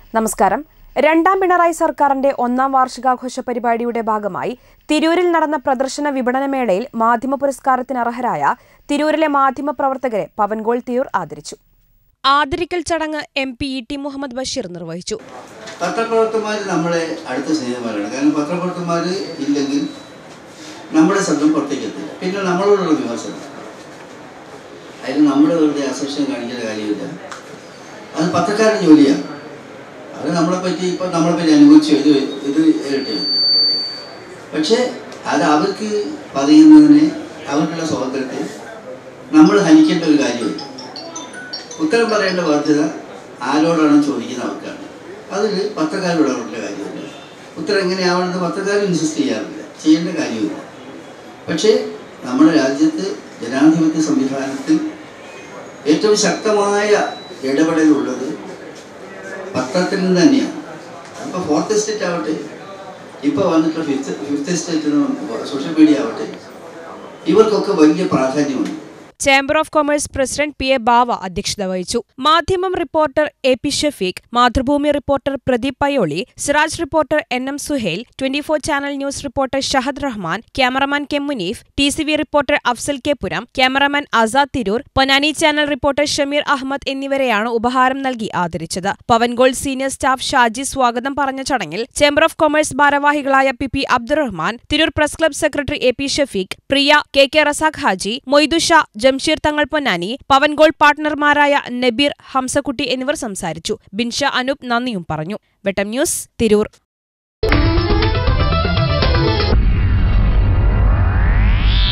നമസ്കാരം രണ്ടാം പിണറായി സർക്കാരിന്റെ ഒന്നാം വാർഷികാഘോഷ പരിപാടിയുടെ ഭാഗമായി തിരൂരിൽ നടന്ന പ്രദർശന വിപണന മേളയിൽ മാധ്യമ പുരസ്കാരത്തിന് അർഹരായ തിരൂരിലെ മാധ്യമ പ്രവർത്തകരെ പവൻഗോൾ തിരൂർ ആദരിച്ചു ആദരിക്കൽ ചടങ്ങ് M P E T Muhammad Basheer നിർവഹിച്ചു പത്രപ്രവർത്തകന്മാർ നമ്മളെ അടുത്ത സ്നേഹിതന്മാരാണ് കാരണം പത്രപ്രവർത്തകന്മാർ ഇല്ലെങ്കിൽ നമ്മുടെ ശബ്ദം പുറത്തേക്ക് എത്തില്ല പിന്നെ നമ്മളോടുള്ള വിമർശനം അതിന് നമ്മൾ വെറുതെ അസോസിയേഷൻ കാണിക്കേണ്ട കാര്യമില്ല അത് പത്രക്കാരുടെ ജോലിയാണ് അത് നമ്മളെ പറ്റി ഇപ്പം നമ്മളെ പറ്റി അനുഭവിച്ചു ഇത് ഇത് ഇരട്ടെ പക്ഷേ അത് അവർക്ക് പറയുന്നതിന് അവർക്കുള്ള സ്വാതന്ത്ര്യത്തെ നമ്മൾ ഹനിക്കേണ്ട ഒരു കാര്യമില്ല ഉത്തരം പറയേണ്ട ബാധ്യത ആരോടാണ് ചോദിക്കുന്ന അവർക്കാണ് അതിൽ പത്രക്കാരോട് അവരുടെ കാര്യമില്ല ഉത്തരം എങ്ങനെയാവണമെന്ന് പത്രക്കാർ ഇൻസിസ്റ്റ് ചെയ്യാറില്ല ചെയ്യേണ്ട കാര്യമില്ല പക്ഷേ നമ്മുടെ രാജ്യത്ത് ജനാധിപത്യ സംവിധാനത്തിൽ ഏറ്റവും ശക്തമായ ഇടപെടലുള്ളത് പത്രത്തിൽ നിന്ന് തന്നെയാണ് ഇപ്പോൾ ഫോർത്ത് എസ്റ്റേറ്റ് ആവട്ടെ ഇപ്പോൾ വന്നിട്ടുള്ള fifth fifth estate social media ആവട്ടെ ഇവർക്കൊക്കെ വലിയ പ്രാധാന്യമുണ്ട് chamber of commerce president P A Bava അധ്യക്ഷത വഹിച്ചു Madhyamam reporter A P Shafeeq Mathrubhumi reporter Pradeep Payyoli Siraj reporter N M Suhail twenty four channel news reporter Shahad Rahman cameraman K Muneef T C V reporter Afsal K Puram cameraman Azad Tirur Ponnani channel reporter Shameer Ahmed എന്നിവരെയാണ് ഉപഹാരം നൽകി ആദരിച്ചത് പവൻഗോൾ സീനിയർ സ്റ്റാഫ് ഷാജി സ്വാഗതം പറഞ്ഞ ചടങ്ങിൽ ചേംബർ ഓഫ് കൊമേഴ്സ് ഭാരവാഹികളായ P P Abdurahman Tirur press club secretary A P Shafeeq Priya K K Razak Haji Moythusha Jamsheer Thangal Ponnani പവൻഗോൾ പാർട്ട്ണർമാരായ Nabeer ഹംസക്കുട്ടി എന്നിവർ സംസാരിച്ചു ബിൻഷ അനൂപ് നന്ദിയും പറഞ്ഞു വെട്ടം ന്യൂസ് തിരൂർ